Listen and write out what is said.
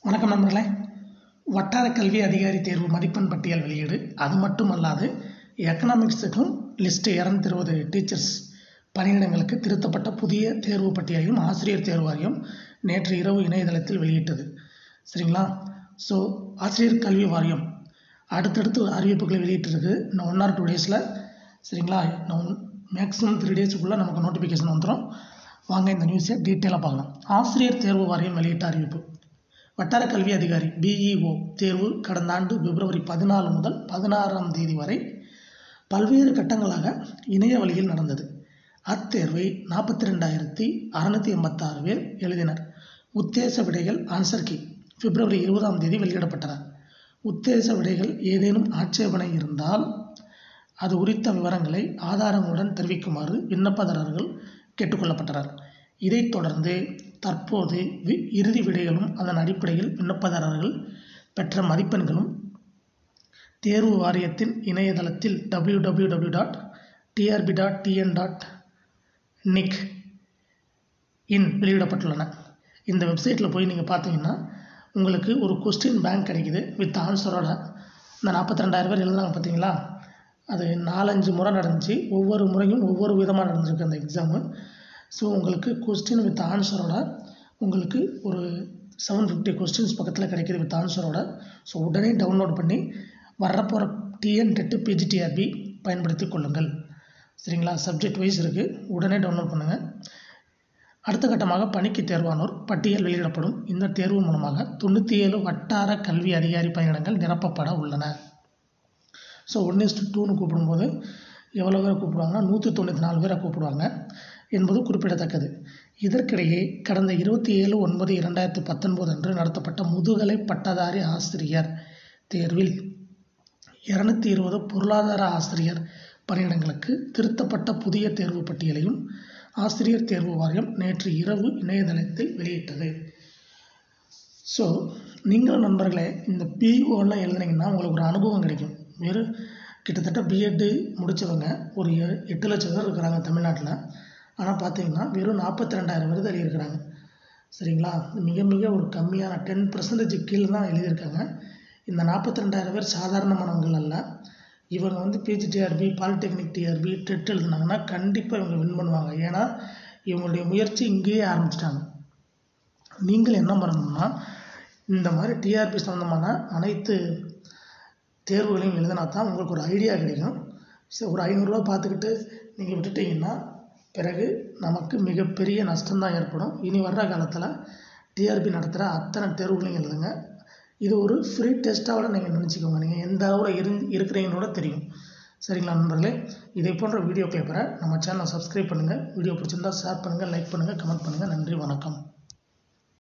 வணக்கம் நண்பர்களே வட்டார கல்வி அதிகாரி தேர்வு மதிப்பெண் பட்டியல் வெளியீடு அது மட்டும் அல்லாது எக்கனாமிக்ஸுக்கும் லிஸ்ட்டு இரநூத்தி இருபது டீச்சர்ஸ் பணியிடங்களுக்கு திருத்தப்பட்ட புதிய தேர்வு பட்டியலையும் ஆசிரியர் தேர்வு வாரியம் நேற்று இரவு இணையதளத்தில் வெளியிட்டது சரிங்களா ஸோ ஆசிரியர் கல்வி வாரியம் அடுத்தடுத்து அறிவிப்புகளை வெளியிட்டிருக்கு இன்னும் ஒன் ஆர் டூ டேஸில் சரிங்களா இன்னும் மேக்ஸிமம் த்ரீ டேஸுக்குள்ளே நமக்கு நோட்டிஃபிகேஷன் வந்துடும் வாங்க இந்த நியூஸை டீட்டெயிலாக பார்க்கலாம் ஆசிரியர் தேர்வு வாரியம் வெளியிட்ட அறிவிப்பு வட்டார கல்வி அதிகாரி பிஇஓ தேர்வு கடந்த ஆண்டு பிப்ரவரி பதினாலு முதல் பதினாறாம் தேதி வரை பல்வேறு கட்டங்களாக இணைய வழியில் நடந்தது அத்தேர்வை நாற்பத்தி ரெண்டாயிரத்தி அறநூற்றி எண்பத்தாறு பேர் எழுதினர் உத்தேச விடைகள் ஆன்சர் கீ பிப்ரவரி இருபதாம் தேதி வெளியிடப்பட்டன உத்தேச விடைகள் ஏதேனும் ஆட்சேபனை இருந்தால் அது குறித்த விவரங்களை ஆதாரங்களுடன் தெரிவிக்குமாறு விண்ணப்பதாரர்கள் கேட்டுக்கொள்ளப்பட்டனர் இதைத் தொடர்ந்து தற்போது வி இறுதி விடைகளும் அதன் அடிப்படையில் விண்ணப்பதாரர்கள் பெற்ற மதிப்பெண்களும் தேர்வு வாரியத்தின் இணையதளத்தில் W W W dot TRB dot TN dot nic in வெளியிடப்பட்டுள்ளன இந்த வெப்சைட்டில் போய் நீங்கள் பார்த்தீங்கன்னா உங்களுக்கு ஒரு கொஸ்டின் பேங்க் கிடைக்குது வித் ஆன்சரோட இந்த நாற்பத்தி ரெண்டாயிரம் பேர் எழுதுனாங்க பார்த்தீங்களா அது நாலஞ்சு முறை நடந்துச்சு ஒவ்வொரு முறையும் ஒவ்வொரு விதமாக நடந்திருக்கு அந்த எக்ஸாமு ஸோ உங்களுக்கு கொஸ்டின் வித் ஆன்சரோட உங்களுக்கு ஒரு செவன் ஃபிஃப்டி கொஸ்டின்ஸ் பக்கத்தில் கிடைக்கிது வித் ஆன்சரோட ஸோ உடனே டவுன்லோட் பண்ணி வரப்போகிற டிஎன் டெட்டு பிஜிடிஆர்பி பயன்படுத்தி கொள்ளுங்கள் சரிங்களா சப்ஜெக்ட் வைஸ் இருக்குது உடனே டவுன்லோட் பண்ணுங்கள் அடுத்த கட்டமாக பணிக்கு தேர்வானோர் பட்டியல் வெளியிடப்படும் இந்த தேர்வு மூலமாக தொண்ணூற்றி ஏழு வட்டார கல்வி அதிகாரி பணியிடங்கள் நிரப்பப்பட உள்ளன ஸோ ஒன் இஸ்டு டூன்னு கூப்பிடும்போது எவ்வளோ பேரை கூப்பிடுவாங்கன்னா நூற்றி தொண்ணூற்றி நாலு பேரை கூப்பிடுவாங்க என்பது குறிப்பிடத்தக்கது இதற்கிடையே கடந்த இருபத்தி ஏழு ஒன்பது இரண்டாயிரத்தி பத்தொன்பது அன்று நடத்தப்பட்ட முதுகலை பட்டதாரி ஆசிரியர் தேர்வில் இரநூத்தி இருபது பொருளாதார ஆசிரியர் பணியிடங்களுக்கு திருத்தப்பட்ட புதிய தேர்வு பட்டியலையும் ஆசிரியர் தேர்வு வாரியம் நேற்று இரவு இணையதளத்தில் வெளியிட்டது ஸோ நீங்களும் நண்பர்களே இந்த பிஓலாம் எழுதுனீங்கன்னா உங்களுக்கு ஒரு அனுபவம் கிடைக்கும் வெறும் கிட்டத்தட்ட பிஎட்டு முடித்தவங்க ஒரு எ- எட்டு லட்சம் பேர் இருக்கிறாங்க தமிழ்நாட்டில் ஆனால் பார்த்தீங்கன்னா வெறும் நாற்பத்தி ரெண்டாயிரம் விருது எழுதியிருக்கிறாங்க சரிங்களா மிக மிக ஒரு கம்மியான டென் பர்சன்டேஜ் கீழே தான் எழுதியிருக்காங்க இந்த நாற்பத்தி ரெண்டாயிரம் பேர் சாதாரணமானவங்கள் அல்ல இவங்க வந்து பிஜிடிஆர்பி பாலிடெக்னிக் டிஆர்பி டெட் எழுதுனாங்கன்னா கண்டிப்பாக இவங்க வின் பண்ணுவாங்க ஏன்னா இவங்களுடைய முயற்சி இங்கேயே ஆரம்பிச்சிட்டாங்க நீங்கள் என்ன பண்ணணும்னா இந்த மாதிரி டிஆர்பி சம்மந்தமான அனைத்து தேர்வுகளையும் எழுதினா தான் உங்களுக்கு ஒரு ஐடியா கிடைக்கும் சரி ஒரு ஐநூறுரூவா பார்த்துக்கிட்டு நீங்கள் விட்டுட்டீங்கன்னா பிறகு நமக்கு மிகப்பெரிய நஷ்டம்தான் ஏற்படும் இனி வர்ற காலத்தில் டிஆர்பி நடத்துகிற அத்தனை தேர்வுகளையும் எழுதுங்க இது ஒரு ஃப்ரீ டெஸ்ட்டாவோட நீங்கள் நினச்சிக்கோங்க நீங்கள் எந்த அளவில் இரு இருக்கிறீங்களோட தெரியும் சரிங்களா நண்பர்களே இதே போன்ற வீடியோக்களை பெற நம்ம சேனலை சப்ஸ்கிரைப் பண்ணுங்கள் வீடியோ பிடிச்சிருந்தா ஷேர் பண்ணுங்கள் லைக் பண்ணுங்கள் கமெண்ட் பண்ணுங்கள் நன்றி வணக்கம்